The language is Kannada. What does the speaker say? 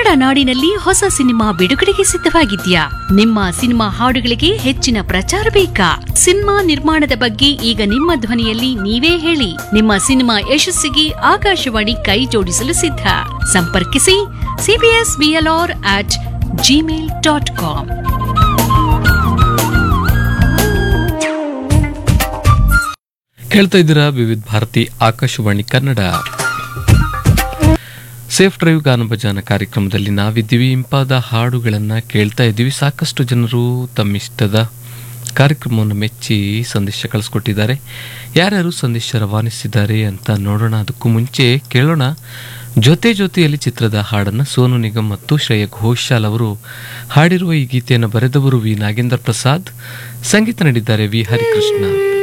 ಕನ್ನಡ ನಾಡಿನಲ್ಲಿ ಹೊಸ ಸಿನಿಮಾ ಬಿಡುಗಡೆಗೆ ಸಿದ್ಧವಾಗಿದ್ಯಾ ನಿಮ್ಮ ಸಿನಿಮಾ ಹಾಡುಗಳಿಗೆ ಹೆಚ್ಚಿನ ಪ್ರಚಾರ ಬೇಕಾ ಸಿನಿಮಾ ನಿರ್ಮಾಣದ ಬಗ್ಗೆ ಈಗ ನಿಮ್ಮ ಧ್ವನಿಯಲ್ಲಿ ನೀವೇ ಹೇಳಿ ನಿಮ್ಮ ಸಿನಿಮಾ ಯಶಸ್ಸಿಗೆ ಆಕಾಶವಾಣಿ ಕೈ ಜೋಡಿಸಲು ಸಿದ್ಧ ಸಂಪರ್ಕಿಸಿ CBS BLR at Gmail dot com ಕೇಳ್ತಾ ಇದ್ದೀರಾ ವಿವಿಧ ಭಾರತಿ ಆಕಾಶವಾಣಿ ಕನ್ನಡ ಸೇಫ್ ಡ್ರೈವ್ ಗಾನಭಜಾನ ಕಾರ್ಯಕ್ರಮದಲ್ಲಿ ನಾವಿದ್ದೀವಿ ಇಂಪಾದ ಹಾಡುಗಳನ್ನು ಕೇಳ್ತಾ ಇದ್ದೀವಿ ಸಾಕಷ್ಟು ಜನರು ತಮ್ಮಿಷ್ಟದ ಕಾರ್ಯಕ್ರಮವನ್ನು ಮೆಚ್ಚಿ ಸಂದೇಶ ಕಳಿಸ್ಕೊಟ್ಟಿದ್ದಾರೆ ಯಾರ್ಯಾರು ಸಂದೇಶ ರವಾನಿಸಿದ್ದಾರೆ ಅಂತ ನೋಡೋಣ ಅದಕ್ಕೂ ಮುಂಚೆ ಕೇಳೋಣ ಜೊತೆ ಜೊತೆಯಲ್ಲಿ ಚಿತ್ರದ ಹಾಡನ್ನು ಸೋನು ನಿಗಮ್ ಮತ್ತು ಶ್ರೇಯ ಘೋಷಾಲ್ ಅವರು ಹಾಡಿರುವ ಈ ಗೀತೆಯನ್ನು ಬರೆದವರು ವಿ ನಾಗೇಂದ್ರ ಪ್ರಸಾದ್ ಸಂಗೀತ ನೀಡಿದ್ದಾರೆ ವಿ ಹರಿಕೃಷ್ಣ